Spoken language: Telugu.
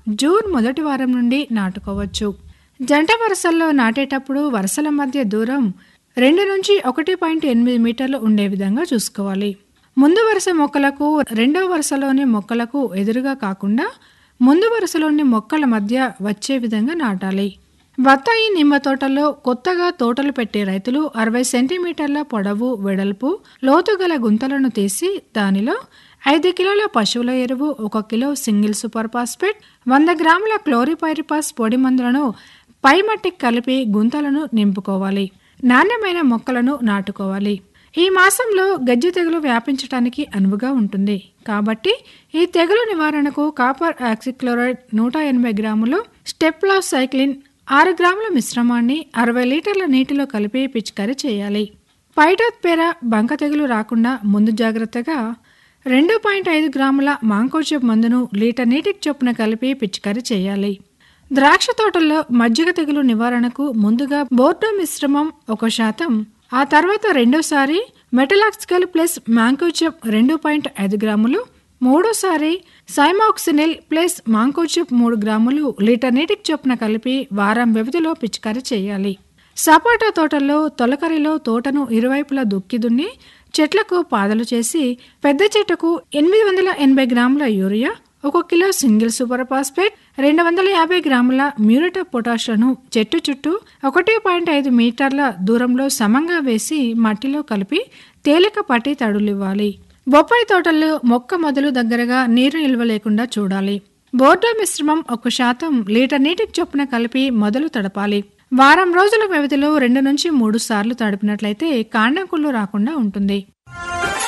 జూన్ మొదటి వారం నుండి నాటుకోవచ్చు జంట వరుసల్లో నాటేటప్పుడు వరుసల మధ్య దూరం రెండు నుంచి ఒకటి పాయింట్ ఎనిమిది మీటర్లు ఉండే విధంగా చూసుకోవాలి ముందు వరుస మొక్కలకు రెండవ వరుసలోని మొక్కలకు ఎదురుగా కాకుండా ముందు వరుసలోని మొక్కల మధ్య వచ్చే విధంగా నాటాలి బత్తాయి నిమ్మ తోటలో కొత్తగా తోటలు పెట్టే రైతులు అరవై సెంటీమీటర్ల పొడవు వెడల్పు లోతు గల గుంతలను తీసి దానిలో ఐదు కిలోల పశువుల ఎరువు ఒక కిలో సింగిల్ సూపర్ ఫాస్ఫేట్ వంద గ్రాముల క్లోరిపైరిపాస్ పొడి మందులను పై మట్టికి కలిపి గుంతలను నింపుకోవాలి నాణ్యమైన మొక్కలను నాటుకోవాలి ఈ మాసంలో గజ్జి తెగులు వ్యాపించడానికి అనువుగా ఉంటుంది కాబట్టి ఈ తెగులు నివారణకు కాపర్ ఆక్సిక్లోరైడ్ నూట ఎనభై గ్రాములు స్టెప్లాస్ సైక్లిన్ ఆరు గ్రాముల మిశ్రమాన్ని అరవై లీటర్ల నీటిలో కలిపి పిచికారీ చేయాలి పైటోత్పేర బంక తెగులు రాకుండా ముందు జాగ్రత్తగా రెండు పాయింట్ ఐదు గ్రాముల మాంకోజెబ్ మందును లీటర్ నీటికి చొప్పున కలిపి పిచికారీ చేయాలి ద్రాక్ష తోటల్లో మజ్జిగ తెగులు నివారణకు ముందుగా బోర్డో మిశ్రమం ఒక శాతం ఆ తర్వాత రెండోసారి మెటలాక్సికల్ ప్లస్ మ్యాంకోజెబ్ రెండు పాయింట్ ఐదు గ్రాములు మూడోసారి సైమాక్సినిల్ ప్లస్ మాంకోజెబ్ మూడు గ్రాములు లీటర్ నీటికి చొప్పున కలిపి వారం వ్యవధిలో పిచికారీ చేయాలి సపోటా తోటల్లో తొలకరిలో తోటను ఇరువైపులా దుక్కి దున్ని చెట్లకు పాదలు చేసి పెద్ద చెట్టుకు ఎనిమిది వందల ఎనభై గ్రాముల యూరియా ఒక కిలో సింగిల్ సూపర్ ఫాస్ఫేట్ రెండు వందల యాభై గ్రాముల మ్యూరేట్ ఆఫ్ పొటాష్లను చెట్టు చుట్టూ ఒకటి పాయింట్ ఐదు మీటర్ల దూరంలో సమంగా వేసి మట్టిలో కలిపి తేలిక పట్టి తడులివ్వాలి బొప్పాయి తోటల్లో మొక్క మొదలు దగ్గరగా నీరు నిల్వ లేకుండా చూడాలి బోర్డో మిశ్రమం ఒక శాతం లీటర్ నీటికి చొప్పున కలిపి మొదలు తడపాలి వారం రోజుల వ్యవధిలో రెండు నుంచి మూడు సార్లు తడిపినట్లయితే కాండం కుళ్ళు రాకుండా ఉంటుంది